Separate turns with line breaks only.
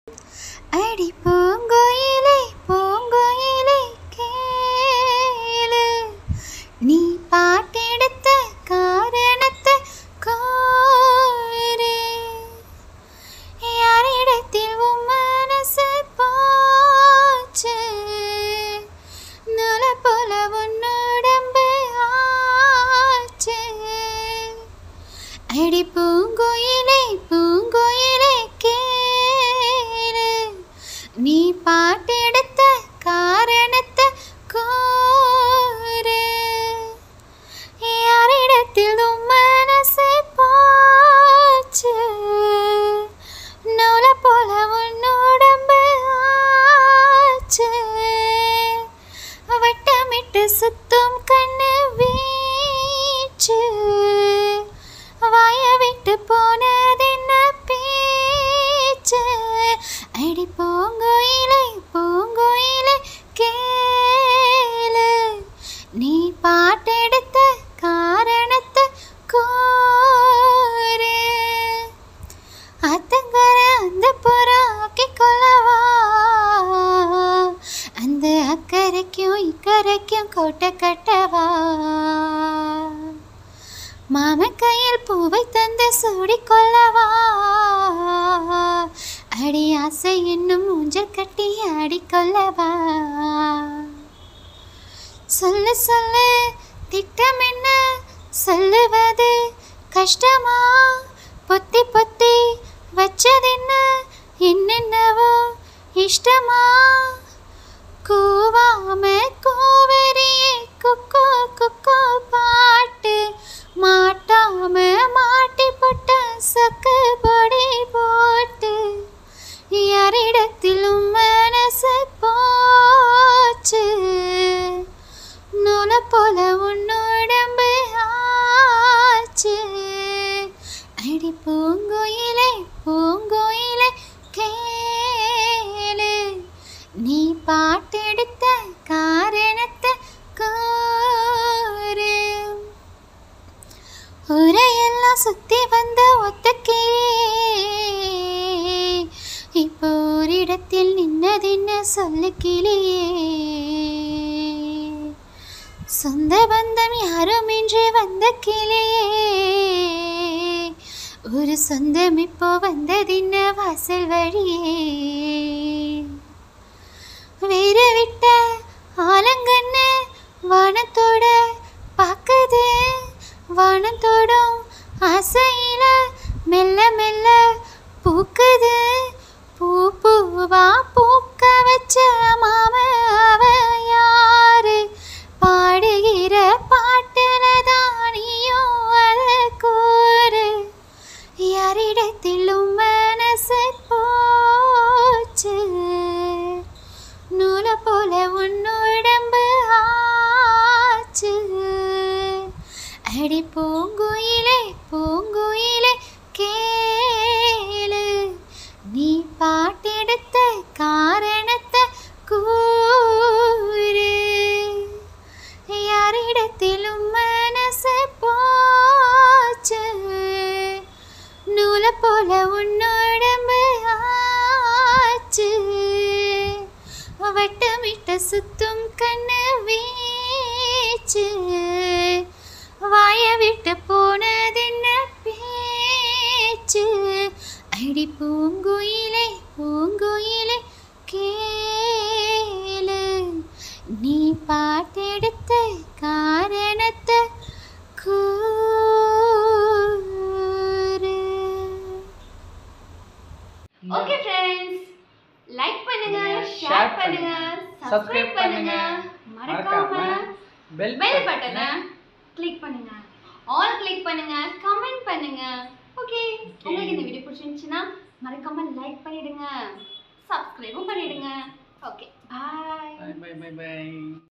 அடி பூங்குயிலே பூங்குயிலே கேளு நீ பாட்டெடுத்த காரணத்தை கூறு யாரிடத்தில் உன் மனசு போச்சு நுல போல உன்னுடம்பு ஆச்சு அடி பூங்குயிலே பூங்குயிலே கேளு நீ பாட்டெடுத்த காரணத்தை கூறு யாரிடத்தில் உன் மனசு போச்சு நூல போல உன்னோடம்பு ஆச்சு வட்டமிட்டு சுத்தும் கண்ணு வீச்சு வாய விட்டு போனதென்ன பேச்சு அடி பூங்குயிலே பூங்குயிலே கேளு நீ பாட்டெடுத்த காரணத்தை கூறு அத்தங்கர அந்த புறம் ஆக்கி கொள்ளவா அந்த அக்கறைக்கும் இக்கரைக்கும் கோட்டை கட்டவா மாமன் கையில் பூவை தந்து சூடிக் கொள்ளவா அடி ஆசை என்னும் ஊஞ்சல் கட்டி ஆடிக்கொள்ளவா சொல்லு சொல்லு திட்டம் என்ன சொல்லுவது கஷ்டமா பொத்தி பொத்தி வச்சதென்ன என்னென்னவோ இஷ்டமா கூவாம கூவரியே குக்கோ குக்கோ பாட்டு மாட்டாம மாட்டி போட்ட சக்கு பொடி போட்டு யாரிடத்திலும் மனசு போச்சு நூலை போல உன்னோடம்பு ஆச்சு அடி பூங்குயிலே பூங்குயிலே கேளு நீ பாட்டெடுத்த காரணத்தை கூறு ஊரையெல்லாம் சுத்தி வந்த ஒத்த கிளியே இப்போ ஓரிடத்தில் நின்னதென்ன சொல்லு கிளியே சொந்த பந்தம் யாருமின்றி வந்த கிளியே ஒரு சொந்தம் இப்போ வந்ததென்ன வாசல் வழியே வேற விட்ட ஆலங்கண்ணு வானத்தோட பார்க்குது வானத்தோடும் ஆசையில மெல்ல மெல்ல பூக்குது பூ பூவா பூக்க வச்ச மாம அவ யாரு பாடுகிற பாட்டுல தானியும் அத கூறு யாரிடத்திலும் மனசு போச்சு நூலை போல உன்னுடம்பு ஆச்சு அடி பூங்குயிலே பூங்குயிலே கேளு நீ பாட்டெடுத்த காரணத்தை கூறு யாரிடத்திலும் மனசு போச்சு நூலை போல உன்னோடம்பு ஆச்சு வட்டமிட்ட சுத்தும் கண்ணு வீச்சு வாய விட்டு போனதென்ன பேச்சு அடி பூங்குயிலே பூங்குயிலே கேளு நீ பாட்டெடுத்த காரணத்தை கூறு
ஓகே ஃப்ரெண்ட்ஸ் லைக் பண்ணுங்க
பண்ணுங்க,
ஷேர்
share
பண்ணுங்க
பண்ணுங்க,
சப்ஸ்கிரைப்
subscribe
பண்ணுங்க
பண்ணுங்க,
மறக்காம
பெல்
பெல் பட்டனை கிளிக் பண்ணுங்க ஆல் கிளிக் பண்ணுங்க கமெண்ட் பண்ணுங்க ஓகே உங்களுக்கு இந்த வீடியோ பிடிச்சிருந்துச்சுன்னா மறக்காம லைக் பண்ணிடுங்க சப்ஸ்கிரைபும் பண்ணிடுங்க okay bye
bye bye bye by